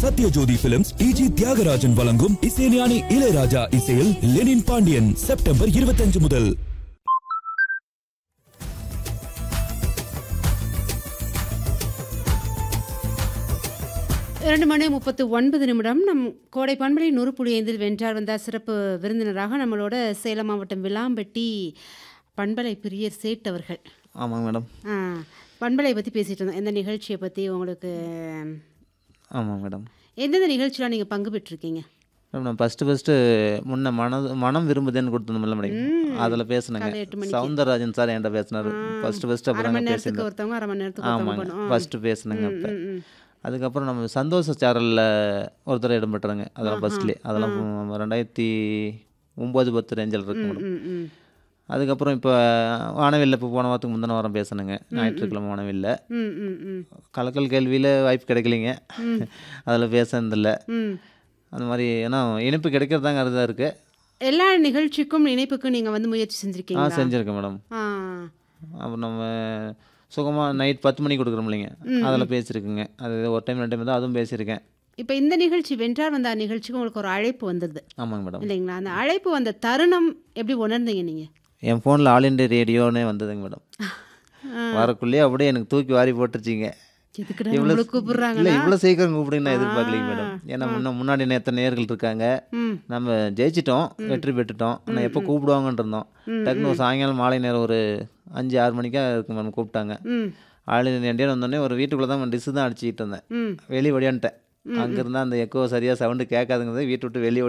Sathyajothi films டிஜி தியாகராஜன் வழங்கும் இசைஞானி இளையராஜா இசையில் லெனின் பாண்டியன் செப்டம்பர் இருபத்தஞ்சு முதல் இரண்டு மணி முப்பத்து ஒன்பது நிமிடம் நம் கோடை பண்பலை நூறு புள்ளி ஐந்தில் வென்றார் வந்தார் சிறப்பு விருந்தினராக நம்மளோட சேலம் மாவட்டம் விளாம்பட்டி பண்பலை பிரியர் சேட் அவர்கள் ஆமாங்க மேடம் ஆ, பண்பலை பற்றி பேசிட்டு இருந்தோம் எந்த நிகழ்ச்சியை பற்றி உங்களுக்கு ஆமாங்க மேடம் எந்தெந்த நிகழ்ச்சியெலாம் நீங்கள் பங்கு பெற்றிருக்கீங்க மேடம் நான் ஃபஸ்ட்டு ஃபஸ்ட்டு முன்ன மனது மனம் விரும்புதேன்னு கொடுத்துருந்தோம்ல மேடம் அதில் பேசுனேங்க காலை எட்டு மணிக்கு. சவுந்தரராஜன் சார் என்கிட்ட பேசினார் ஃபஸ்ட்டு ஃபஸ்ட்டு அரை அப்புறம் மணி நேரத்துக்கு பேசியிருந்தோம் ஒருத்தவங்க அரை மணி நேரத்துக்கு ஒருத்தவங்க ஆமாங்க பண்ணுவோம் ஃபஸ்ட்டு பேசுனேங்க அப்போ ம், ம். அதுக்கப்புறம் நம்ம சந்தோஷ சேனலில் ஒருத்தர் இடம் பெற்றாங்க அதெல்லாம் ஃபஸ்ட்லேயே அதெல்லாம் உம், ரெண்டாயிரத்தி ஒம்பது பத்து ரேஞ்சில் இருக்கு மேடம் ம் ம் அதுக்கப்புறம் இப்போ வானவில்ல இப்போ போன வாரத்துக்கு முந்தின வாரம் பேசுனேங்க ஞாயிற்றுக்கிழமை வானவில்ல ம் ம் ம் கலக்கல் கேள்வியில் வாய்ப்பு கிடைக்கலைங்க அதில் பேசுனதில்லை ம் அந்த மாதிரி ஏன்னா இனிப்பு கிடைக்கிறதாங்க அதுதான் இருக்குது எல்லா நிகழ்ச்சிக்கும் இணைப்புக்கும் நீங்கள் வந்து முயற்சி ஆ செஞ்சுருக்கீங்களா செஞ்சுருக்கேன் மேடம் ஆ அப்புறம் நம்ம சுகமாக நைட் பத்து மணிக்கு கொடுக்குறோம் இல்லைங்க அதில் பேசியிருக்குங்க அது ஒரு டைம் ரெண்டு டைம் தான் அதுவும் பேசியிருக்கேன் இப்போ இந்த நிகழ்ச்சி வென்றார் வந்தார் நிகழ்ச்சிக்கு உங்களுக்கு ஒரு அழைப்பு வந்துடுது ஆமாங்க மேடம் இல்லைங்களா அந்த அழைப்பு வந்த தருணம் எப்படி உணர்ந்தீங்க நீங்கள் என் ஃபோனில் ஆல் இண்டியா ரேடியோனே வந்ததுங்க மேடம் வரக்குள்ளேயே அப்படியே எனக்கு தூக்கி வாரி போட்டுருச்சிங்க எதுக்குடா இவ்வளோ நம்மளை கூப்பிடுறாங்க இல்லை இவ்வளோ சீக்கிரம் கூப்பிடுங்க நான் எதிர்பார்க்கலைங்க மேடம் ஏன்னா முன்ன முன்னாடி நேற்று நேர்கள் இருக்காங்க ம் நம்ம ஜெயிச்சிட்டோம் வெற்றி பெற்றுட்டோம் ஆனால் எப்போ கூப்பிடுவாங்கன்னு இருந்தோம் டக்குனு ஒரு சாயங்காலம் மாலை நேரம் ஒரு அஞ்சு ஆறு மணிக்கா இருக்கு மேடம் கூப்பிட்டாங்க ம் ஆல் இண்டியா வந்தோடனே ஒரு வீட்டுக்குள்ளே தான் டிஸ்ஸு தான் அடிச்சுக்கிட்டு இருந்தேன் ம் வெளியே ஓடியான்ட்டேன் அங்கேருந்து அந்த எக்கோ சரியாக சவுண்டு கேட்காதுங்கிறது வீட்டை விட்டு வெளியே